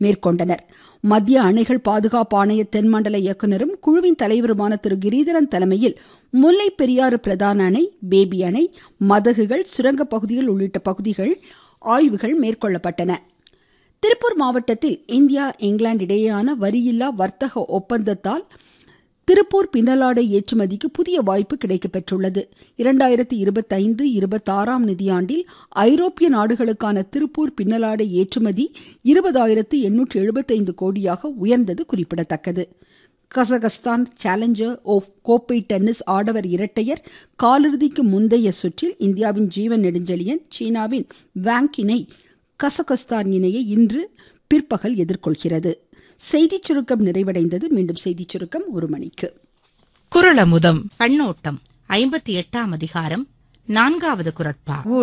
மேற்கொண்டனர் மத்திய அணைகள் பாதுகாப்பு ஆணைய தென்மண்டல இயக்குநரும் குழுவின் தலைவருமான திரு கிரிதரன் தலைமையில் முல்லை பெரியாறு பிரதான அணை பேபி அணை மதகுகள் சுரங்க பகுதிகள் உள்ளிட்ட பகுதிகள் ஆய்வுகள் மேற்கொள்ளப்பட்டன திருப்பூர் மாவட்டத்தில் இந்தியா இங்கிலாந்து இடையேயான வரியில்லா வர்த்தக ஒப்பந்தத்தால் திருப்பூர் பின்னலாடை ஏற்றுமதிக்கு புதிய வாய்ப்பு கிடைக்கப்பெற்றுள்ளது இரண்டாயிரத்தி இருபத்தைந்து இருபத்தாறாம் நிதியாண்டில் ஐரோப்பிய நாடுகளுக்கான திருப்பூர் பின்னலாடை ஏற்றுமதி இருபதாயிரத்து எண்ணூற்று எழுபத்தைந்து கோடியாக உயர்ந்தது குறிப்பிடத்தக்கது கசகஸ்தான் சேலஞ்சர் ஓ கோப்பை டென்னிஸ் ஆடவர் இரட்டையர் காலிறுதிக்கு முந்தைய சுற்றில் இந்தியாவின் ஜீவன் நெடுஞ்செழியன் சீனாவின் வாங் இணை கசகஸ்தான் இணையை இன்று பிற்பகல் எதிர்கொள்கிறது செய்திச் சுருக்கம் நிறைவடைந்தது மீண்டும் செய்திச் சுருக்கம் ஒரு மணிக்கு குரலமுதம் கண்ணோட்டம் ஐம்பத்தி எட்டாம் அதிகாரம் நான்காவது குரட்பா